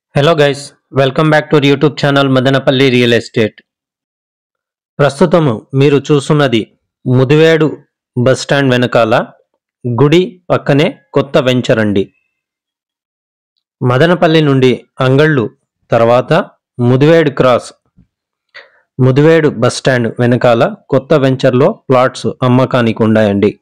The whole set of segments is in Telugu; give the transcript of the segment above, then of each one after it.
hello guys welcome back to YouTube channel Madanapalle real estate ప్రస్తుతము మీరు చూస్తున్నది ముదివేడు బస్ స్టాండ్ వెనకాల గుడి పక్కనే కొత్త వెంచర్ అండి మదనపల్లి నుండి అంగళ్ళు తర్వాత Mudivedu cross Mudivedu bus stand వెనకాల కొత్త వెంచర్లో ప్లాట్స్ అమ్మకానికి ఉన్నాయండి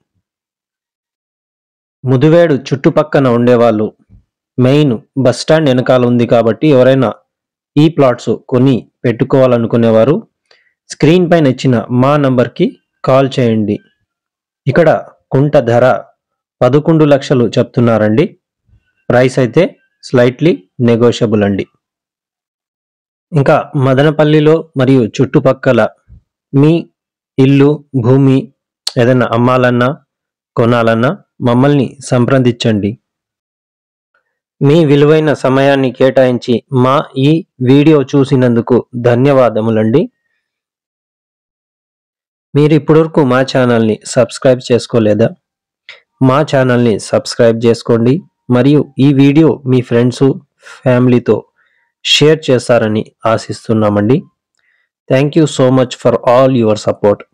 ముదివేడు చుట్టుపక్కన ఉండేవాళ్ళు మెయిన్ బస్ స్టాండ్ వెనకాల ఉంది కాబట్టి ఎవరైనా ఈ ప్లాట్స్ కొని పెట్టుకోవాలనుకునేవారు స్క్రీన్ పైన ఇచ్చిన మా నంబర్కి కాల్ చేయండి ఇక్కడ కుంట ధర పదకొండు లక్షలు చెప్తున్నారండి ప్రైస్ అయితే స్లైట్లీ నెగోషియబుల్ అండి ఇంకా మదనపల్లిలో మరియు చుట్టుపక్కల మీ ఇల్లు భూమి ఏదైనా అమ్మాలన్నా కొనాలన్నా మమ్మల్ని సంప్రదించండి మీ విలువైన సమయాన్ని కేటాయించి మా ఈ వీడియో చూసినందుకు ధన్యవాదములండి మీరు ఇప్పటివరకు మా ఛానల్ని సబ్స్క్రైబ్ చేసుకోలేదా మా ఛానల్ని సబ్స్క్రైబ్ చేసుకోండి మరియు ఈ వీడియో మీ ఫ్రెండ్స్ ఫ్యామిలీతో షేర్ చేస్తారని ఆశిస్తున్నామండి thank you so much for all your support